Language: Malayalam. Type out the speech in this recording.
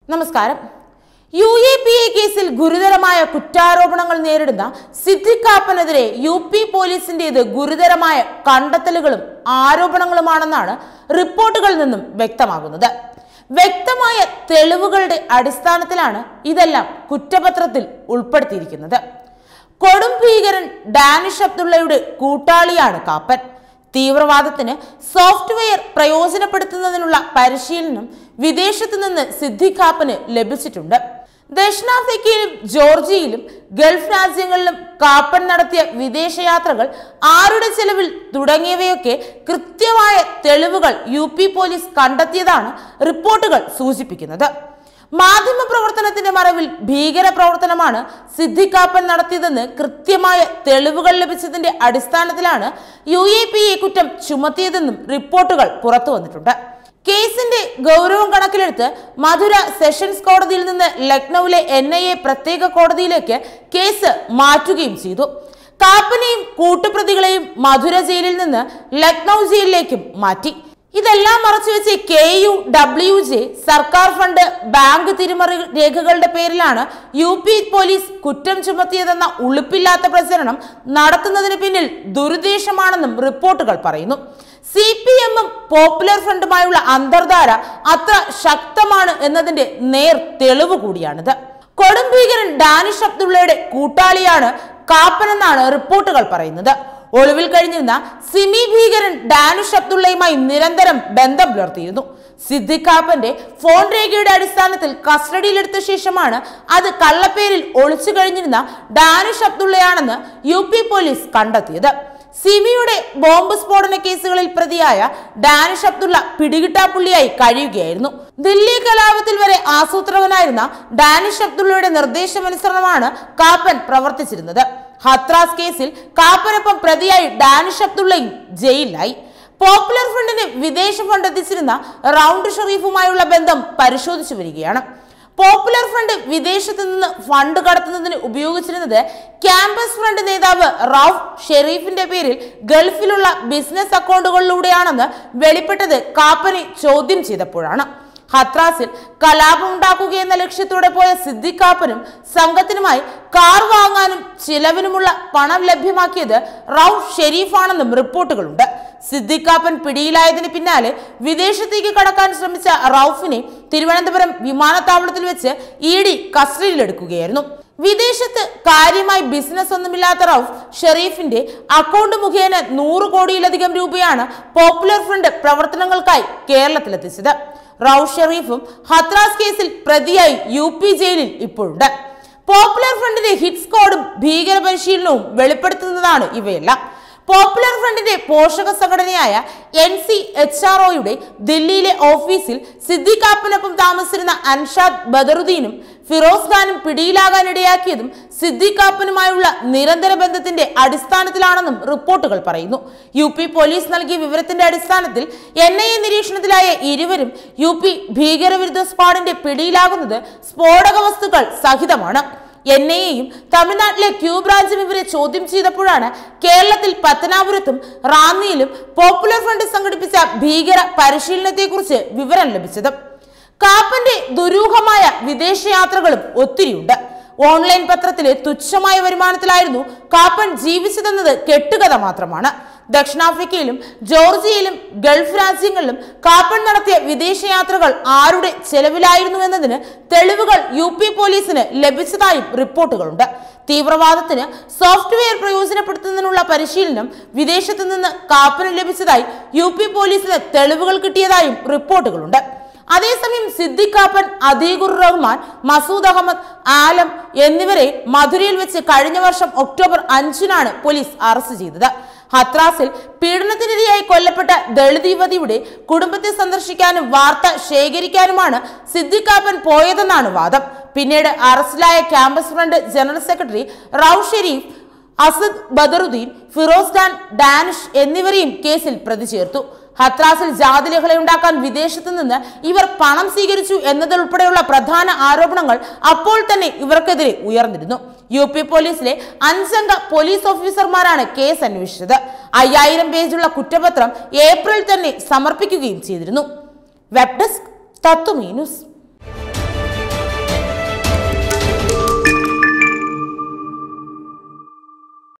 നമസ്കാരം യു എ പി എ കേസിൽ ഗുരുതരമായ കുറ്റാരോപണങ്ങൾ നേരിടുന്ന സിദ്ദിഖ് കാപ്പനെതിരെ യു പി പോലീസിന്റേത് ഗുരുതരമായ കണ്ടെത്തലുകളും ആരോപണങ്ങളുമാണെന്നാണ് റിപ്പോർട്ടുകളിൽ നിന്നും വ്യക്തമാകുന്നത് വ്യക്തമായ തെളിവുകളുടെ അടിസ്ഥാനത്തിലാണ് ഇതെല്ലാം കുറ്റപത്രത്തിൽ ഉൾപ്പെടുത്തിയിരിക്കുന്നത് കൊടും ഭീകരൻ ഡാനിഷ് അബ്ദുള്ളയുടെ കൂട്ടാളിയാണ് കാപ്പൻ തീവ്രവാദത്തിന് സോഫ്റ്റ്വെയർ പ്രയോജനപ്പെടുത്തുന്നതിനുള്ള പരിശീലനം വിദേശത്തു നിന്ന് സിദ്ദിഖ് കാപ്പന് ലഭിച്ചിട്ടുണ്ട് ദക്ഷിണാഫ്രിക്കയിലും ജോർജിയയിലും ഗൾഫ് രാജ്യങ്ങളിലും കാപ്പൻ നടത്തിയ വിദേശയാത്രകൾ ആരുടെ ചെലവിൽ തുടങ്ങിയവയൊക്കെ കൃത്യമായ തെളിവുകൾ യു പി പോലീസ് കണ്ടെത്തിയതാണ് റിപ്പോർട്ടുകൾ സൂചിപ്പിക്കുന്നത് മാധ്യമ പ്രവർത്തനത്തിന്റെ മറവിൽ ഭീകര പ്രവർത്തനമാണ് സിദ്ദിഖാപ്പൻ നടത്തിയതെന്ന് കൃത്യമായ തെളിവുകൾ ലഭിച്ചതിന്റെ അടിസ്ഥാനത്തിലാണ് യു എ പി എ കുറ്റം ചുമത്തിയതെന്നും റിപ്പോർട്ടുകൾ പുറത്തു വന്നിട്ടുണ്ട് കേസിന്റെ ഗൗരവം കണക്കിലെടുത്ത് മധുര സെഷൻസ് കോടതിയിൽ നിന്ന് ലക്നൌവിലെ എൻ ഐ എ പ്രത്യേക കോടതിയിലേക്ക് കേസ് മാറ്റുകയും ചെയ്തു കാപ്പനെയും കൂട്ടുപ്രതികളെയും മധുര ജയിലിൽ നിന്ന് ലക്നൌ ജയിലിലേക്കും മാറ്റി ഇതെല്ലാം മറച്ചുവെച്ച് കെ യു ഡബ്ല്യു ജെ സർക്കാർ ഫണ്ട് ബാങ്ക് തിരിമറി രേഖകളുടെ പേരിലാണ് യു പി പോലീസ് കുറ്റം ചുമത്തിയതെന്ന ഉളുപ്പില്ലാത്ത പ്രചരണം നടത്തുന്നതിന് പിന്നിൽ ദുരുദ്ദേശമാണെന്നും റിപ്പോർട്ടുകൾ പറയുന്നു സി പി എമ്മും പോപ്പുലർ ഫ്രണ്ടുമായുള്ള അന്തർധാര അത്ര ശക്തമാണ് എന്നതിന്റെ നേർ തെളിവ് കൂടിയാണിത് കൊടും ഭീകരൻ ഡാനിഷ് അബ്ദുള്ളയുടെ കൂട്ടാളിയാണ് കാപ്പനെന്നാണ് റിപ്പോർട്ടുകൾ പറയുന്നത് ഒളിവിൽ കഴിഞ്ഞിരുന്ന സിമി ഭീകരൻ ഡാനിഷ് അബ്ദുള്ളയുമായി നിരന്തരം ബന്ധം പുലർത്തിയിരുന്നു സിദ്ദിഖ് കാപ്പന്റെ ഫോൺ രേഖയുടെ അടിസ്ഥാനത്തിൽ കസ്റ്റഡിയിലെടുത്ത ശേഷമാണ് അത് കള്ളപ്പേരിൽ ഒളിച്ചു കഴിഞ്ഞിരുന്ന ഡാനിഷ് അബ്ദുള്ളയാണെന്ന് യു പി പോലീസ് കണ്ടെത്തിയത് സിമിയുടെ ബോംബ് സ്ഫോടന കേസുകളിൽ പ്രതിയായ ഡാനിഷ് അബ്ദുള്ള പിടികിട്ടാപ്പുള്ളിയായി കഴിയുകയായിരുന്നു ദില്ലി കലാപത്തിൽ വരെ ആസൂത്രകനായിരുന്ന ഡാനിഷ് അബ്ദുള്ളയുടെ നിർദ്ദേശമനുസരണമാണ് കാപ്പൻ പ്രവർത്തിച്ചിരുന്നത് ഹത്രാസ് കേസിൽ കാപ്പനൊപ്പം പ്രതിയായി ഡാനിഷ് അബ്ദുള്ളയും ജയിലിലായി പോപ്പുലർ ഫ്രണ്ടിന് വിദേശ ഫണ്ട് എത്തിച്ചിരുന്ന റൗണ്ട് ഷെറീഫുമായുള്ള ബന്ധം പരിശോധിച്ചു വരികയാണ് പോപ്പുലർ ഫ്രണ്ട് വിദേശത്ത് നിന്ന് ഫണ്ട് കടത്തുന്നതിന് ഉപയോഗിച്ചിരുന്നത് ക്യാമ്പസ് ഫ്രണ്ട് നേതാവ് റൌഫ് ഷെരീഫിന്റെ പേരിൽ ഗൾഫിലുള്ള ബിസിനസ് അക്കൗണ്ടുകളിലൂടെയാണെന്ന് വെളിപ്പെട്ടത് കാപ്പനെ ചോദ്യം ചെയ്തപ്പോഴാണ് ഹത്രാസിൽ കലാപമുണ്ടാക്കുക എന്ന ലക്ഷ്യത്തോടെ പോയ സിദ്ദിഖ് കാപ്പനും സംഘത്തിനുമായി കാർ വാങ്ങാനും ചിലവിനുമുള്ള പണം ലഭ്യമാക്കിയത് റൌഫ് ഷെരീഫാണെന്നും റിപ്പോർട്ടുകളുണ്ട് സിദ്ദിഖ് കാപ്പൻ പിടിയിലായതിന് പിന്നാലെ വിദേശത്തേക്ക് കടക്കാൻ ശ്രമിച്ച റൌഫിനെ തിരുവനന്തപുരം വിമാനത്താവളത്തിൽ വെച്ച് ഇ ഡി കസ്റ്റഡിയിലെടുക്കുകയായിരുന്നു വിദേശത്ത് കാര്യമായി ബിസിനസ് ഒന്നുമില്ലാത്ത റൌഫ് ഷെരീഫിന്റെ അക്കൗണ്ട് മുഖേന നൂറ് കോടിയിലധികം രൂപയാണ് പോപ്പുലർ ഫ്രണ്ട് പ്രവർത്തനങ്ങൾക്കായി കേരളത്തിലെത്തിച്ചത് റൌഫ് ഷെരീഫും ഹത്രാസ് കേസിൽ പ്രതിയായി യു പി ജയിലിൽ ഇപ്പോഴുണ്ട് പോപ്പുലർ ഫ്രണ്ടിന്റെ ഹിറ്റ് സ്ക്വാഡും ഭീകര പരിശീലനവും വെളിപ്പെടുത്തുന്നതാണ് ഇവയെല്ലാം പോപ്പുലർ ഫ്രണ്ടിന്റെ പോഷക സംഘടനയായ എൻ സി എച്ച് ആർ ഒയുടെ ദില്ലിയിലെ ഓഫീസിൽ സിദ്ദിഖ് കാപ്പനൊപ്പം താമസിച്ചിരുന്ന അൻഷാദ് ബദറുദ്ദീനും ഫിറോസ് ഖാനും പിടിയിലാകാനിടയാക്കിയതും സിദ്ദിഖ് കാപ്പനുമായുള്ള നിരന്തര ബന്ധത്തിന്റെ അടിസ്ഥാനത്തിലാണെന്നും റിപ്പോർട്ടുകൾ പറയുന്നു യു പി പോലീസ് നൽകിയ വിവരത്തിന്റെ അടിസ്ഥാനത്തിൽ എൻ ഐ എ നിരീക്ഷണത്തിലായ ഇരുവരും യു പി ഭീകരവിരുദ്ധ സ്ക്വാഡിന്റെ പിടിയിലാകുന്നത് സ്ഫോടക വസ്തുക്കൾ സഹിതമാണ് എൻ ഐ എയും തമിഴ്നാട്ടിലെ ക്യൂ ബ്രാഞ്ചും ഇവരെ ചോദ്യം ചെയ്തപ്പോഴാണ് കേരളത്തിൽ പത്തനാപുരത്തും റാന്നിയിലും പോപ്പുലർ ഫ്രണ്ട് സംഘടിപ്പിച്ച ഭീകര പരിശീലനത്തെക്കുറിച്ച് വിവരം ലഭിച്ചത് കാപ്പന്റെ ദുരൂഹമായ വിദേശയാത്രകളും ഒത്തിരിയുണ്ട് ഓൺലൈൻ പത്രത്തിലെ തുച്ഛമായ വരുമാനത്തിലായിരുന്നു കാപ്പൻ ജീവിച്ചതെന്നത് കെട്ടുകഥ മാത്രമാണ് ദക്ഷിണാഫ്രിക്കയിലും ജോർജിയയിലും ഗൾഫ് രാജ്യങ്ങളിലും കാപ്പൻ നടത്തിയ വിദേശയാത്രകൾ ആരുടെ ചെലവിലായിരുന്നു എന്നതിന് തെളിവുകൾ യു പി പോലീസിന് ലഭിച്ചതായും റിപ്പോർട്ടുകളുണ്ട് തീവ്രവാദത്തിന് സോഫ്റ്റ്വെയർ പ്രയോജനപ്പെടുത്തുന്നതിനുള്ള പരിശീലനം വിദേശത്തു നിന്ന് കാപ്പന് ലഭിച്ചതായി യു പി പോലീസിന് തെളിവുകൾ കിട്ടിയതായും റിപ്പോർട്ടുകളുണ്ട് അതേസമയം സിദ്ദിഖ് കാപ്പൻ അദീഖുർ റഹ്മാൻ മസൂദ് അഹമ്മദ് ആലം എന്നിവരെ മധുരയിൽ വെച്ച് കഴിഞ്ഞ വർഷം ഒക്ടോബർ അഞ്ചിനാണ് പോലീസ് അറസ്റ്റ് ചെയ്തത് ഹത്രാസിൽ പീഡനത്തിനിരയായി കൊല്ലപ്പെട്ട ദളിത് യുവതിയുടെ കുടുംബത്തെ സന്ദർശിക്കാനും വാർത്ത ശേഖരിക്കാനുമാണ് സിദ്ദിഖ് കാപ്പൻ പോയതെന്നാണ് വാദം പിന്നീട് അറസ്റ്റിലായ campus front general secretary Rauf Sharif Asad Badaruddin Firoz Khan Danish എന്നിവരെയും കേസിൽ പ്രതി ചേർത്തു ഹത്രാസിൽ ജാതി ലഹളയുണ്ടാക്കാൻ വിദേശത്തു നിന്ന് ഇവർ പണം സ്വീകരിച്ചു എന്നതുൾപ്പെടെയുള്ള പ്രധാന ആരോപണങ്ങൾ അപ്പോൾ തന്നെ ഇവർക്കെതിരെ ഉയർന്നിരുന്നു യു പി പോലീസിലെ അഞ്ചംഗ പോലീസ് ഓഫീസർമാരാണ് കേസ് അന്വേഷിച്ചത് അയ്യായിരം പേജുള്ള കുറ്റപത്രം ഏപ്രിൽ തന്നെ സമർപ്പിക്കുകയും ചെയ്തിരുന്നു വെബ് ഡെസ്ക് തത്വമീ ന്യൂസ്